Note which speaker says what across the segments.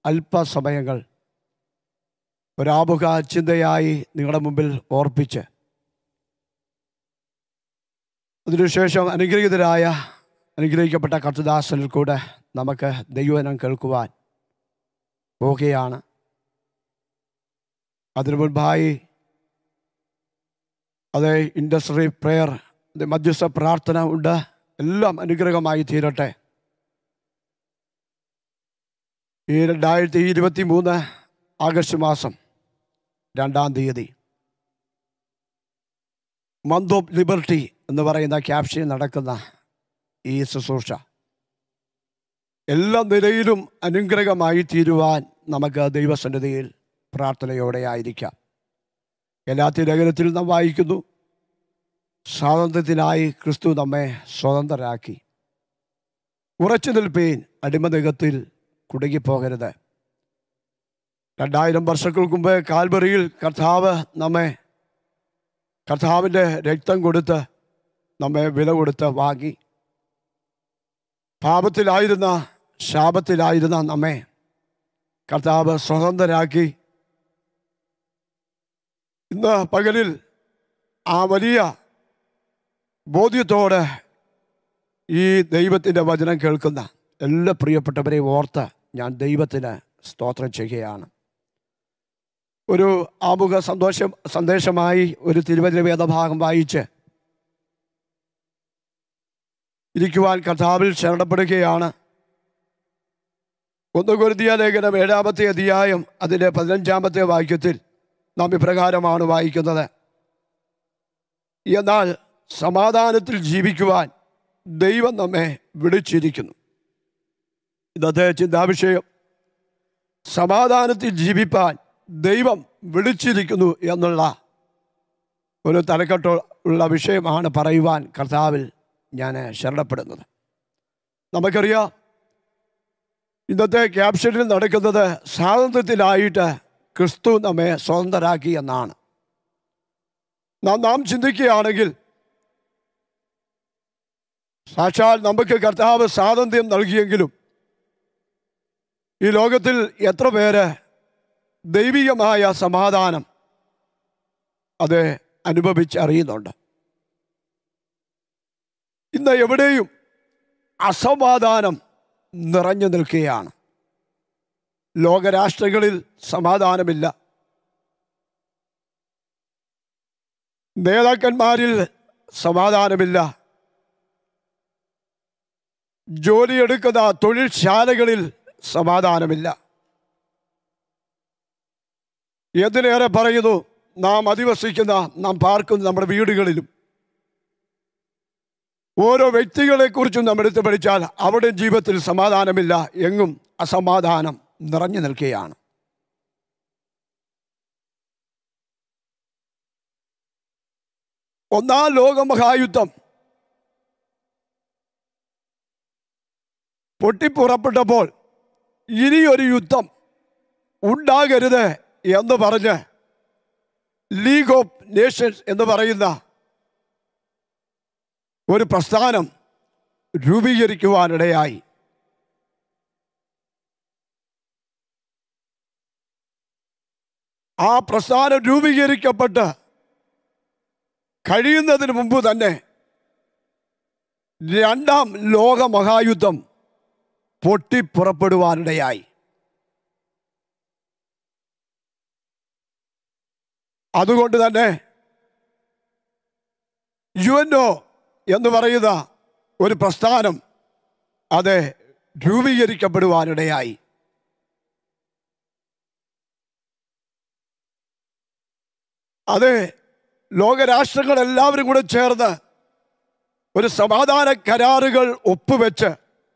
Speaker 1: അല്പസമയങ്ങൾ ഒരാമുഖ ചിന്തയായി നിങ്ങളുടെ മുമ്പിൽ ഓർപ്പിച്ച് അതിനുശേഷം അനുഗ്രഹീതരായ അനുഗ്രഹിക്കപ്പെട്ട കർത്തദാസനിൽ കൂടെ നമുക്ക് ദൈവനം കേൾക്കുവാൻ പോവുകയാണ് അതിനു മുൻപായി അത് ഇൻഡസ്ട്രി പ്രെയർ മധ്യസ്ഥ പ്രാർത്ഥന ഉണ്ട് എല്ലാം അനുഗ്രഹമായി തീരട്ടെ ഈ രണ്ടായിരത്തി ഇരുപത്തി മൂന്ന് ആഗസ്റ്റ് മാസം രണ്ടാം തീയതി മന്ത് ഓഫ് ലിബർട്ടി എന്ന് പറയുന്ന ക്യാപ്ഷൻ നടക്കുന്ന ഈ ശുശ്രൂഷ എല്ലാ നിലയിലും അനുഗ്രഹമായി തീരുവാൻ നമുക്ക് ദൈവസന്നിധിയിൽ പ്രാർത്ഥനയോടെ ആയിരിക്കാം എല്ലാ തിരകരത്തിൽ നാം വായിക്കുന്നു സ്വാതന്ത്ര്യത്തിനായി ക്രിസ്തു നമ്മെ സ്വതന്ത്രരാക്കി ഉറച്ചു നിൽപ്പേൻ അടിമനികത്തിൽ കുടുങ്ങിപ്പോകരുത് രണ്ടായിരം വർഷങ്ങൾക്ക് മുമ്പ് കാൽബറിയിൽ കർത്താവ് നമ്മെ കർത്താവിൻ്റെ രക്തം കൊടുത്ത് നമ്മെ വില കൊടുത്ത് വാങ്ങി പാപത്തിലായിരുന്ന ശാപത്തിലായിരുന്ന നമ്മെ കർത്താവ് സ്വതന്ത്രരാക്കി ഇന്ന് പകലിൽ ആ വലിയ ബോധ്യത്തോടെ ഈ ദൈവത്തിൻ്റെ വചനം കേൾക്കുന്ന എല്ലാ പ്രിയപ്പെട്ടവരെയും ഓർത്ത് ഞാൻ ദൈവത്തിന് സ്തോത്രം ചെയ്യുകയാണ് ഒരു ആമുഖ സന്തോഷം സന്ദേശമായി ഒരു തിരുവചന വേദഭാഗം വായിച്ച് ഇരിക്കുവാൻ കഥാവിൽ ശരണപ്പെടുകയാണ് ഒന്ന് കൊരുതിയ ലേഖനം ഏഴാമത്തെ അധ്യായം അതിൻ്റെ പതിനഞ്ചാമത്തെ വാക്യത്തിൽ നാം ഇപ്രകാരമാണ് വായിക്കുന്നത് എന്നാൽ സമാധാനത്തിൽ ജീവിക്കുവാൻ ദൈവം നമ്മെ വിളിച്ചിരിക്കുന്നു ഇന്നത്തെ ചിന്താവിഷയം സമാധാനത്തിൽ ജീവിപ്പാൻ ദൈവം വിളിച്ചിരിക്കുന്നു എന്നുള്ള ഒരു തലക്കെട്ടോ ഉള്ള വിഷയമാണ് പറയുവാൻ കർത്താവിൽ ഞാൻ ശരണപ്പെടുന്നത് നമുക്കറിയാം ഇന്നത്തെ ക്യാപ്ഷനിൽ നടക്കുന്നത് സ്വാതന്ത്ര്യത്തിലായിട്ട് ക്രിസ്തു നമ്മെ സ്വതന്ത്രരാക്കി എന്നാണ് നാം നാം ചിന്തിക്കുകയാണെങ്കിൽ സാക്ഷാൽ നമുക്ക് കർത്താവ് സ്വാതന്ത്ര്യം നൽകിയെങ്കിലും ഈ ലോകത്തിൽ എത്ര പേര് ദൈവികമായ സമാധാനം അത് അനുഭവിച്ചറിയുന്നുണ്ട് ഇന്ന് എവിടെയും അസമാധാനം നിറഞ്ഞു നിൽക്കുകയാണ് ലോകരാഷ്ട്രങ്ങളിൽ സമാധാനമില്ല നേതാക്കന്മാരിൽ സമാധാനമില്ല ജോലിയെടുക്കുന്ന തൊഴിൽശാലകളിൽ സമാധാനമില്ല എന്തിനേറെ പറയുന്നു നാം അധിവസിക്കുന്ന നാം പാർക്കുന്ന നമ്മുടെ വീടുകളിലും ഓരോ വ്യക്തികളെക്കുറിച്ചും നാം എടുത്തു പഠിച്ചാൽ അവിടെ ജീവിതത്തിൽ സമാധാനമില്ല എങ്ങും അസമാധാനം നിറഞ്ഞു നിൽക്കുകയാണ് ഒന്നാം ലോകമഹായുദ്ധം പൊട്ടിപ്പുറപ്പെട്ടപ്പോൾ ഇനിയൊരു യുദ്ധം ഉണ്ടാകരുത് എന്ന് പറഞ്ഞ് ലീഗ് ഓഫ് നേഷൻസ് എന്ന് പറയുന്ന ഒരു പ്രസ്ഥാനം രൂപീകരിക്കുവാനിടയായി ആ പ്രസ്ഥാനം രൂപീകരിക്കപ്പെട്ട് കഴിയുന്നതിന് മുമ്പ് തന്നെ രണ്ടാം ലോക മഹായുദ്ധം പൊട്ടിപ്പുറപ്പെടുവാനിടയായി അതുകൊണ്ട് തന്നെ യു എൻ ഒ എന്ന് പറയുന്ന ഒരു പ്രസ്ഥാനം അത് രൂപീകരിക്കപ്പെടുവാനിടയായി അത് ലോകരാഷ്ട്രങ്ങൾ എല്ലാവരും കൂടെ ചേർന്ന് ഒരു സമാധാന കരാറുകൾ ഒപ്പുവെച്ച്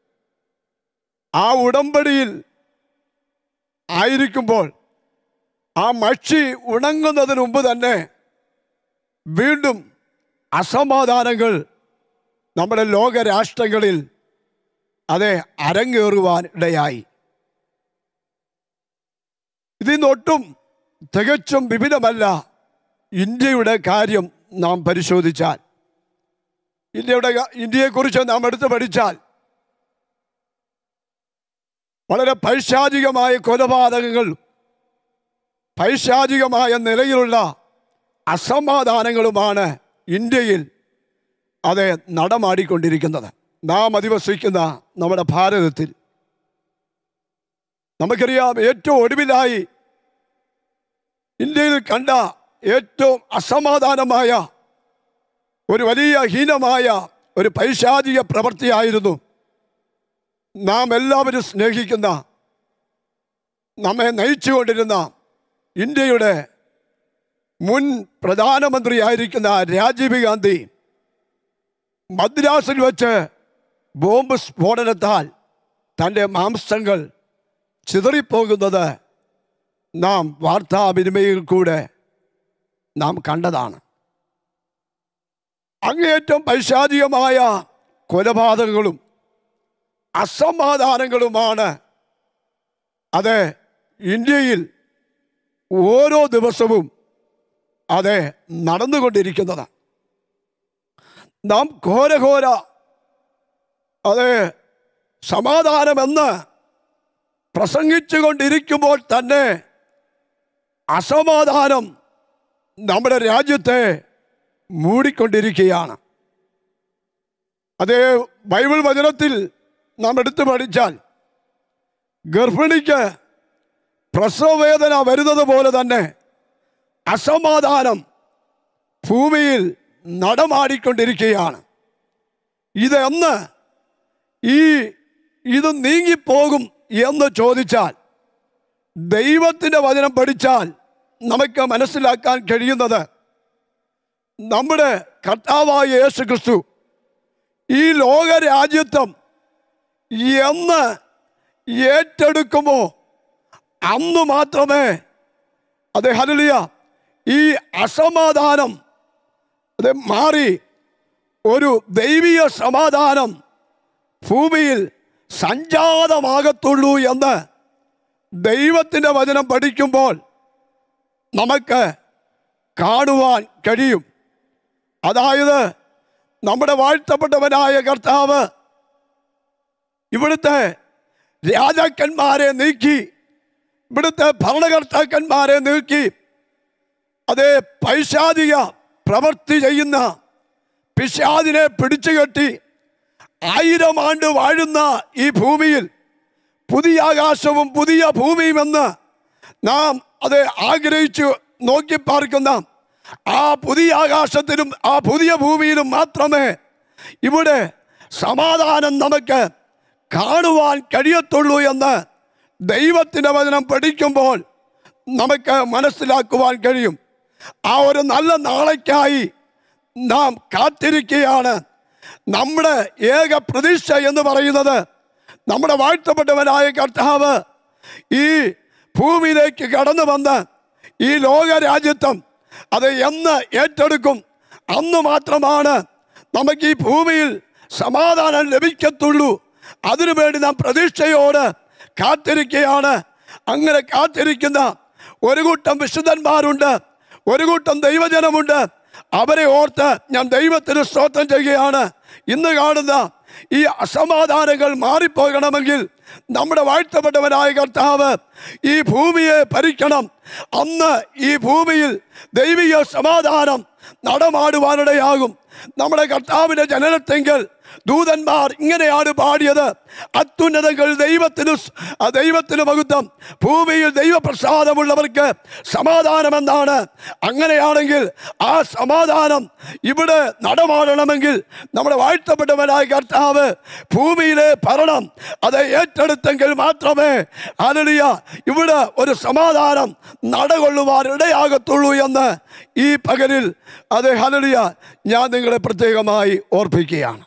Speaker 1: ആ ഉടമ്പടിയിൽ ആയിരിക്കുമ്പോൾ ആ മഷി ഉണങ്ങുന്നതിന് മുമ്പ് തന്നെ വീണ്ടും അസമാധാനങ്ങൾ നമ്മുടെ ലോകരാഷ്ട്രങ്ങളിൽ അതെ അരങ്ങേറുവാൻ ഇടയായി ഇതിന്നൊട്ടും തികച്ചും വിഭിന്നമല്ല ഇന്ത്യയുടെ കാര്യം നാം പരിശോധിച്ചാൽ ഇന്ത്യയുടെ ക- ഇന്ത്യയെക്കുറിച്ച് നാം എടുത്തു പഠിച്ചാൽ വളരെ പൈശാചികമായ കൊലപാതകങ്ങൾ പൈശാചികമായ നിലയിലുള്ള അസമാധാനങ്ങളുമാണ് ഇന്ത്യയിൽ അത് നടമാടിക്കൊണ്ടിരിക്കുന്നത് നാം അധിവസിക്കുന്ന നമ്മുടെ ഭാരതത്തിൽ നമുക്കറിയാം ഏറ്റവും ഒടുവിലായി ഇന്ത്യയിൽ കണ്ട ഏറ്റവും അസമാധാനമായ ഒരു വലിയ ഹീനമായ ഒരു പൈശാചിക പ്രവൃത്തിയായിരുന്നു നാം എല്ലാവരും സ്നേഹിക്കുന്ന നമ്മെ നയിച്ചുകൊണ്ടിരുന്ന ഇന്ത്യയുടെ മുൻ പ്രധാനമന്ത്രിയായിരിക്കുന്ന രാജീവ് ഗാന്ധി മദ്രാസിൽ വെച്ച് ബോംബ് സ്ഫോടനത്താൽ തൻ്റെ മാംസങ്ങൾ ചിതറിപ്പോകുന്നത് നാം വാർത്താവിനിമയത്തിൽ കൂടെ നാം കണ്ടതാണ് അങ്ങേയറ്റം പൈശാചികമായ കൊലപാതകങ്ങളും അസമാധാനങ്ങളുമാണ് അത് ഇന്ത്യയിൽ ഓരോ ദിവസവും അത് നടന്നുകൊണ്ടിരിക്കുന്നത് നാം ഘോരഘോര അത് സമാധാനമെന്ന് പ്രസംഗിച്ചു കൊണ്ടിരിക്കുമ്പോൾ തന്നെ അസമാധാനം നമ്മുടെ രാജ്യത്തെ മൂടിക്കൊണ്ടിരിക്കുകയാണ് അതേ ബൈബിൾ വചനത്തിൽ നാം എടുത്തു പഠിച്ചാൽ ഗർഭിണിക്ക് പ്രസവവേദന വരുന്നത് പോലെ തന്നെ അസമാധാനം ഭൂമിയിൽ നടമാടിക്കൊണ്ടിരിക്കുകയാണ് ഇതെന്ന് ഈ ഇത് നീങ്ങിപ്പോകും എന്ന് ചോദിച്ചാൽ ദൈവത്തിൻ്റെ വചനം പഠിച്ചാൽ നമുക്ക് മനസ്സിലാക്കാൻ കഴിയുന്നത് നമ്മുടെ കർത്താവായ യേശു ക്രിസ്തു ഈ ലോകരാജ്യത്വം എന്ന് ഏറ്റെടുക്കുമോ അന്ന് മാത്രമേ അത് ഹലിയ ഈ അസമാധാനം അത് മാറി ഒരു ദൈവീയ സമാധാനം ഭൂമിയിൽ സഞ്ജാതമാകത്തുള്ളൂ എന്ന് ദൈവത്തിൻ്റെ വചനം പഠിക്കുമ്പോൾ നമുക്ക് കാണുവാൻ കഴിയും അതായത് നമ്മുടെ വാഴ്ത്തപ്പെട്ടവനായ കർത്താവ് ഇവിടുത്തെ രാജാക്കന്മാരെ നീക്കി ഇവിടുത്തെ ഭരണകർത്താക്കന്മാരെ നീക്കി അതേ പൈശാചിക പ്രവൃത്തി ചെയ്യുന്ന പിശാദിനെ പിടിച്ചുകെട്ടി ആയിരം ആണ്ട് വാഴുന്ന ഈ ഭൂമിയിൽ പുതിയ ആകാശവും പുതിയ ഭൂമിയും എന്ന് നാം അത് ആഗ്രഹിച്ചു നോക്കി പാർക്കുന്ന ആ പുതിയ ആകാശത്തിലും ആ പുതിയ ഭൂമിയിലും മാത്രമേ ഇവിടെ സമാധാനം നമുക്ക് കാണുവാൻ കഴിയത്തുള്ളൂ എന്ന് ദൈവത്തിൻ്റെ വചനം പഠിക്കുമ്പോൾ നമുക്ക് മനസ്സിലാക്കുവാൻ കഴിയും ആ ഒരു നല്ല നാളേക്കായി നാം കാത്തിരിക്കുകയാണ് നമ്മുടെ ഏക പ്രതീക്ഷ എന്ന് പറയുന്നത് നമ്മുടെ വാഴ്ത്തപ്പെട്ടവനായ കർത്താവ് ഈ ഭൂമിയിലേക്ക് കടന്നു വന്ന് ഈ ലോകരാജ്യത്വം അത് എന്ന് ഏറ്റെടുക്കും അന്ന് മാത്രമാണ് നമുക്ക് ഈ ഭൂമിയിൽ സമാധാനം ലഭിക്കത്തുള്ളൂ അതിനുവേണ്ടി നാം പ്രതീക്ഷയോട് കാത്തിരിക്കുകയാണ് അങ്ങനെ കാത്തിരിക്കുന്ന ഒരു കൂട്ടം വിശുദ്ധന്മാരുണ്ട് ഒരു കൂട്ടം ദൈവജനമുണ്ട് അവരെ ഓർത്ത് ഞാൻ ദൈവത്തിന് സ്തോത്രം ചെയ്യുകയാണ് ഇന്ന് കാണുന്ന ഈ അസമാധാനങ്ങൾ മാറിപ്പോകണമെങ്കിൽ നമ്മുടെ വാഴ്ത്തപ്പെട്ടവനായ കർത്താവ് ഈ ഭൂമിയെ ഭരിക്കണം അന്ന് ഈ ഭൂമിയിൽ ദൈവിക സമാധാനം നടമാടുവാനിടയാകും നമ്മുടെ കർത്താവിൻ്റെ ജനനത്തെങ്കിൽ ദൂതന്മാർ ഇങ്ങനെയാണ് പാടിയത് അത്യുന്നതങ്ങൾ ദൈവത്തിന് സ്- ആ ദൈവത്തിന് മഹത്വം ഭൂമിയിൽ ദൈവപ്രസാദമുള്ളവർക്ക് സമാധാനമെന്നാണ് അങ്ങനെയാണെങ്കിൽ ആ സമാധാനം ഇവിടെ നടമാടണമെങ്കിൽ നമ്മുടെ വാഴ്ത്തപ്പെട്ടവനായ കർത്താവ് ഭൂമിയിലെ ഭരണം അത് ഏറ്റെടുത്തെങ്കിൽ മാത്രമേ അലളിയ ഇവിടെ ഒരു സമാധാനം നടകൊള്ളുവാൻ ഇടയാകത്തുള്ളൂ എന്ന് ഈ പകലിൽ അത് ഹലളിയ ഞാൻ നിങ്ങളെ പ്രത്യേകമായി ഓർപ്പിക്കുകയാണ്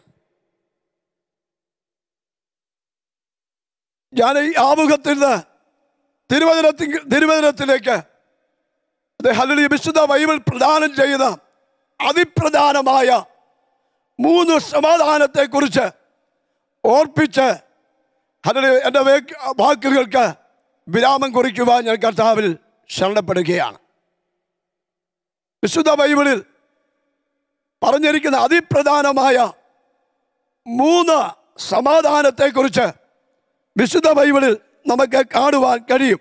Speaker 1: ഞാൻ ഈ ആമുഖത്തിൽ നിന്ന് തിരുവചനത്തിൽ തിരുവചനത്തിലേക്ക് അത് ഹലളിയ വിശുദ്ധ ബൈബിൾ പ്രദാനം ചെയ്ത അതിപ്രധാനമായ മൂന്ന് സമാധാനത്തെക്കുറിച്ച് ഓർപ്പിച്ച് ഹലളി എൻ്റെ വേ- വാക്കുകൾക്ക് വിരാമം കുറിക്കുവാൻ ഞാൻ കർത്താവിൽ ശരണപ്പെടുകയാണ് വിശുദ്ധ ബൈബിളിൽ പറഞ്ഞിരിക്കുന്ന അതിപ്രധാനമായ മൂന്ന് സമാധാനത്തെക്കുറിച്ച് വിശുദ്ധ ബൈബിളിൽ നമുക്ക് കാണുവാൻ കഴിയും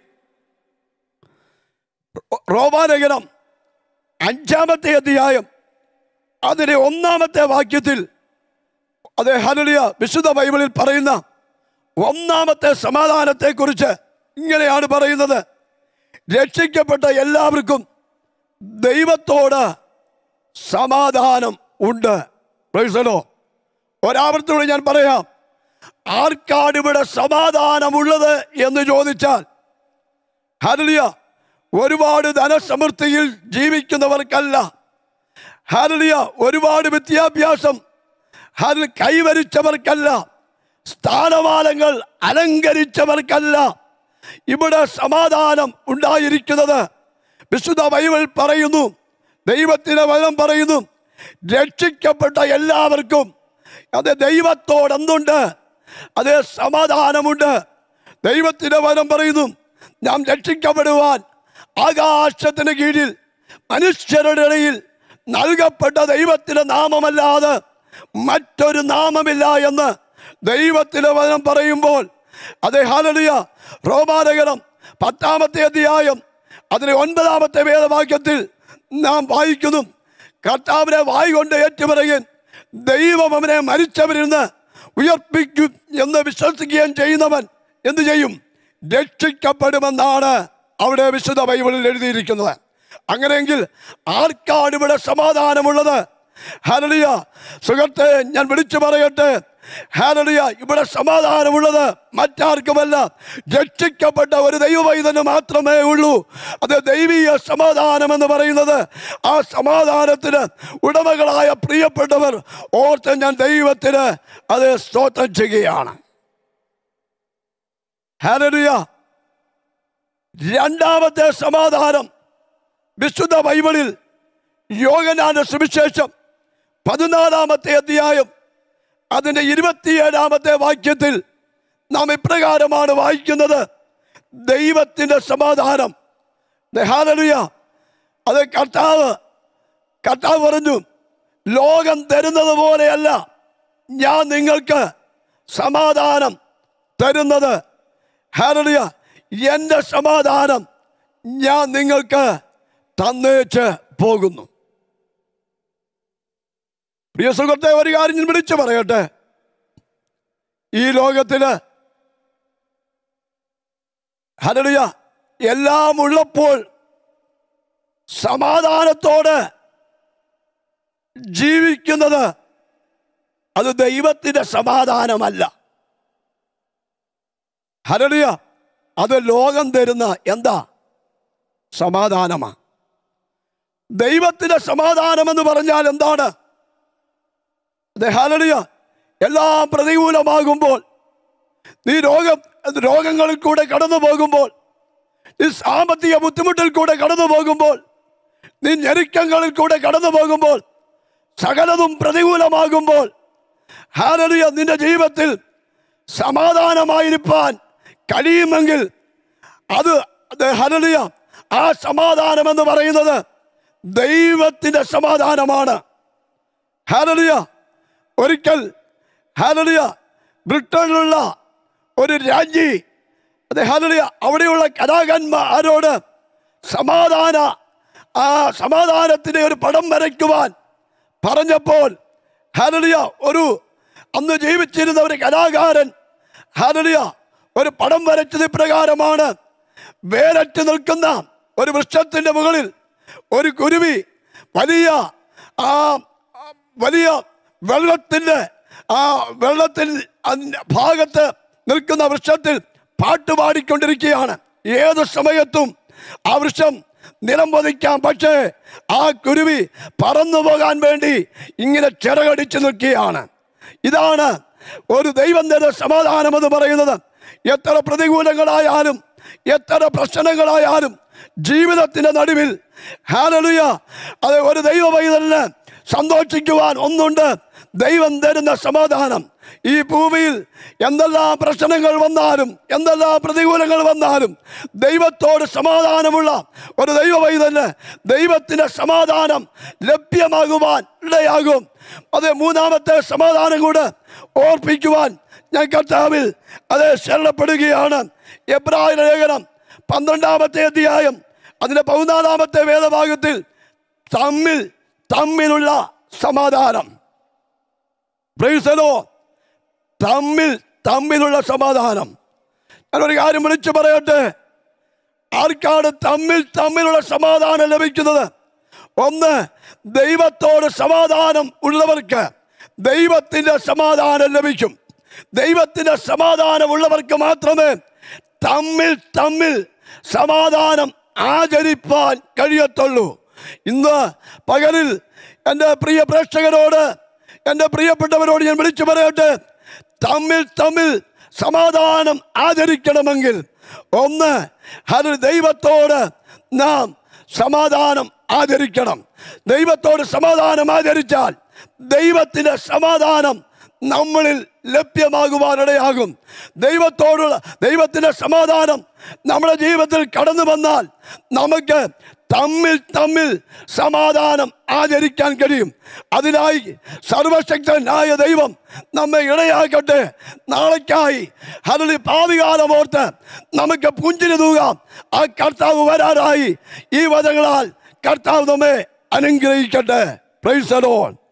Speaker 1: റോമാലേഖനം അഞ്ചാമത്തെ അധ്യായം അതിലെ ഒന്നാമത്തെ വാക്യത്തിൽ അത് ഹലലിയ വിശുദ്ധ ബൈബിളിൽ പറയുന്ന ഒന്നാമത്തെ സമാധാനത്തെക്കുറിച്ച് ഇങ്ങനെയാണ് പറയുന്നത് രക്ഷിക്കപ്പെട്ട എല്ലാവർക്കും ദൈവത്തോട് സമാധാനം ഉണ്ട് പ്രൈസലോ ഒരാവർത്തോട് ഞാൻ പറയാം ആർക്കാണ് ഇവിടെ സമാധാനമുള്ളത് എന്ന് ചോദിച്ചാൽ ഹരളിയ ഒരുപാട് ധനസമൃദ്ധിയിൽ ജീവിക്കുന്നവർക്കല്ല ഹരളിയ ഒരുപാട് വിദ്യാഭ്യാസം ഹരൽ കൈവരിച്ചവർക്കല്ല സ്ഥാനമാനങ്ങൾ അലങ്കരിച്ചവർക്കല്ല ഇവിടെ സമാധാനം ഉണ്ടായിരിക്കുന്നത് വിശുദ്ധ ബൈബിൾ പറയുന്നു ദൈവത്തിന്റെ വചനം പറയുന്നു രക്ഷിക്കപ്പെട്ട എല്ലാവർക്കും അത് ദൈവത്തോട് എന്തുണ്ട് അത് സമാധാനമുണ്ട് ദൈവത്തിന്റെ വചനം പറയുന്നു നാം രക്ഷിക്കപ്പെടുവാൻ ആകാശത്തിന് കീഴിൽ മനുഷ്യരുടെ ഇടയിൽ നൽകപ്പെട്ട ദൈവത്തിന്റെ നാമമല്ലാതെ മറ്റൊരു നാമമില്ല എന്ന് ദൈവത്തിന്റെ വചനം പറയുമ്പോൾ അത് ഹാലലിയ റോമാലേഖനം പത്താമത്തെ അധ്യായം അതിലെ ഒൻപതാമത്തെ വേദവാക്യത്തിൽ നാം വായിക്കുന്നു കർത്താവിനെ വായി കൊണ്ട് ഏറ്റുപറയുകയും ദൈവം അവനെ മരിച്ചവരിൽ നിന്ന് ഉയർപ്പിക്കും എന്ന് വിശ്വസിക്കുകയും ചെയ്യുന്നവൻ എന്തു ചെയ്യും രക്ഷിക്കപ്പെടുമെന്നാണ് അവിടെ വിശുദ്ധ ബൈബിളിൽ എഴുതിയിരിക്കുന്നത് അങ്ങനെയെങ്കിൽ ആർക്കാണ് ഇവിടെ സമാധാനമുള്ളത് ഹാലലിയ സുഖത്തെ ഞാൻ വിളിച്ചു പറയട്ടെ ഹാലലിയ ഇവിടെ സമാധാനമുള്ളത് മറ്റാർക്കുമല്ല രക്ഷിക്കപ്പെട്ട ഒരു ദൈവവൈതന് മാത്രമേ ഉള്ളൂ അത് ദൈവീയ സമാധാനം എന്ന് പറയുന്നത് ആ സമാധാനത്തിന് ഉടമകളായ പ്രിയപ്പെട്ടവർ ഓർത്ത് ഞാൻ ദൈവത്തിന് അത് സ്തോത്രം ചെയ്യുകയാണ് ഹാലലിയ രണ്ടാമത്തെ സമാധാനം വിശുദ്ധ ബൈബിളിൽ യോഗനാന സുവിശേഷം പതിനാലാമത്തെ അധ്യായം അതിൻ്റെ ഇരുപത്തിയേഴാമത്തെ വാക്യത്തിൽ നാം ഇപ്രകാരമാണ് വായിക്കുന്നത് ദൈവത്തിൻ്റെ സമാധാനം ഹാലലുയ അത് കർത്താവ് കർത്താവ് പറഞ്ഞു ലോകം തരുന്നത് പോലെയല്ല ഞാൻ നിങ്ങൾക്ക് സമാധാനം തരുന്നത് ഹാലലുയ എൻ്റെ സമാധാനം ഞാൻ നിങ്ങൾക്ക് തന്നേച്ച് പോകുന്നു പ്രിയ സുഹൃത്തെ ഒരു കാര്യം ഞാൻ വിളിച്ചു പറയട്ടെ ഈ ലോകത്തില് ഹരളിയ എല്ലാം ഉള്ളപ്പോൾ സമാധാനത്തോട് ജീവിക്കുന്നത് അത് ദൈവത്തിന്റെ സമാധാനമല്ല ഹരളിയ അത് ലോകം തരുന്ന എന്താ സമാധാനമാണ് ദൈവത്തിന്റെ സമാധാനം എന്ന് പറഞ്ഞാൽ എന്താണ് ഹലളിയ എല്ലാം പ്രതികൂലമാകുമ്പോൾ നീ രോഗം രോഗങ്ങളിൽ കൂടെ കടന്നു പോകുമ്പോൾ നീ സാമ്പത്തിക ബുദ്ധിമുട്ടിൽ കൂടെ കടന്നു പോകുമ്പോൾ നീ ഞെരുക്കങ്ങളിൽ കൂടെ കടന്നു പോകുമ്പോൾ സകലതും പ്രതികൂലമാകുമ്പോൾ ഹാലളിയ നിന്റെ ജീവിതത്തിൽ സമാധാനമായിരിക്കാൻ കഴിയുമെങ്കിൽ അത് അത് ഹലളിയ ആ സമാധാനം എന്ന് പറയുന്നത് ദൈവത്തിന്റെ സമാധാനമാണ് ഹാലളിയ ഒരിക്കൽ ഹാലളിയ ബ്രിട്ടനിലുള്ള ഒരു രാജ്ഞി അത് ഹാലളിയ അവിടെയുള്ള കലാകാരന്മാരോട് സമാധാന ആ സമാധാനത്തിന്റെ ഒരു പടം വരയ്ക്കുവാൻ പറഞ്ഞപ്പോൾ ഹാലളിയ ഒരു അന്ന് ജീവിച്ചിരുന്ന ഒരു കലാകാരൻ ഹാലളിയ ഒരു പടം വരച്ചത് ഇപ്രകാരമാണ് വേരറ്റ് നിൽക്കുന്ന ഒരു വൃക്ഷത്തിന്റെ മുകളിൽ ഒരു കുരുവി വലിയ ആ ആ വലിയ വെള്ളത്തിന്റെ ആ വെള്ളത്തിൽ അതിന്റെ ഭാഗത്ത് നിൽക്കുന്ന വൃക്ഷത്തിൽ പാട്ട് പാടിക്കൊണ്ടിരിക്കുകയാണ് ഏത് സമയത്തും ആ വൃക്ഷം നിലം പതിക്കാം പക്ഷേ ആ കുരുവി പറന്നു പോകാൻ വേണ്ടി ഇങ്ങനെ ചിറകടിച്ചു നിൽക്കുകയാണ് ഇതാണ് ഒരു ദൈവം തരുന്ന സമാധാനം എന്ന് പറയുന്നത് എത്ര പ്രതികൂലങ്ങളായാലും എത്ര പ്രശ്നങ്ങളായാലും ജീവിതത്തിന്റെ നടുവിൽ ഹാലലുയ അത് ഒരു ദൈവ പൈതലിന് സന്തോഷിക്കുവാൻ ഒന്നുണ്ട് ദൈവം തരുന്ന സമാധാനം ഈ ഭൂമിയിൽ എന്തെല്ലാം പ്രശ്നങ്ങൾ വന്നാലും എന്തെല്ലാം പ്രതികൂലങ്ങൾ വന്നാലും ദൈവത്തോട് സമാധാനമുള്ള ഒരു ദൈവ പൈതലിന് ദൈവത്തിന്റെ സമാധാനം ലഭ്യമാകുവാൻ ഇടയാകും അത് മൂന്നാമത്തെ സമാധാനം കൂടെ ഓർപ്പിക്കുവാൻ ഞാൻ കർത്താവിൽ അത് ശരണപ്പെടുകയാണ് എബ്രായ ലേഖനം പന്ത്രണ്ടാമത്തെ അധ്യായം അതിന്റെ പതിനാലാമത്തെ വേദഭാഗത്തിൽ തമ്മിൽ തമ്മിലുള്ള സമാധാനം Praise the Lord. തമ്മിൽ തമ്മിലുള്ള സമാധാനം ഞാനൊരു കാര്യം വിളിച്ചു പറയട്ടെ ആർക്കാണ് തമ്മിൽ തമ്മിലുള്ള സമാധാനം ലഭിക്കുന്നത് ഒന്ന് ദൈവത്തോട് സമാധാനം ഉള്ളവർക്ക് ദൈവത്തിന്റെ സമാധാനം ലഭിക്കും ദൈവത്തിന്റെ സമാധാനം ഉള്ളവർക്ക് മാത്രമേ തമ്മിൽ തമ്മിൽ സമാധാനം ആചരിപ്പാൻ കഴിയത്തുള്ളൂ ഇന്ന് പകലിൽ എൻ്റെ പ്രിയ പ്രേക്ഷകരോട് എൻ്റെ പ്രിയപ്പെട്ടവരോട് ഞാൻ വിളിച്ചു പറയട്ടെ തമ്മിൽ തമ്മിൽ സമാധാനം ആചരിക്കണമെങ്കിൽ ഒന്ന് അത് ദൈവത്തോട് നാം സമാധാനം ആചരിക്കണം ദൈവത്തോട് സമാധാനം ആചരിച്ചാൽ ദൈവത്തിൻ്റെ സമാധാനം നമ്മളിൽ ലഭ്യമാകുവാനിടയാകും ദൈവത്തോടുള്ള ദൈവത്തിൻ്റെ സമാധാനം നമ്മുടെ ജീവിതത്തിൽ കടന്നു വന്നാൽ നമുക്ക് തമ്മിൽ തമ്മിൽ സമാധാനം ആചരിക്കാൻ കഴിയും അതിനായി സർവശക്തനായ ദൈവം നമ്മെ ഇടയാക്കട്ടെ നാളേക്കായി അതിൽ ഭാവികാലമോർത്ത് നമുക്ക് പുഞ്ചിരി തൂകാം ആ കർത്താവ് വരാറായി ഈ വചങ്ങളാൽ കർത്താവ് നമ്മെ അനുഗ്രഹിക്കട്ടെ പ്രൈസ് അലോൺ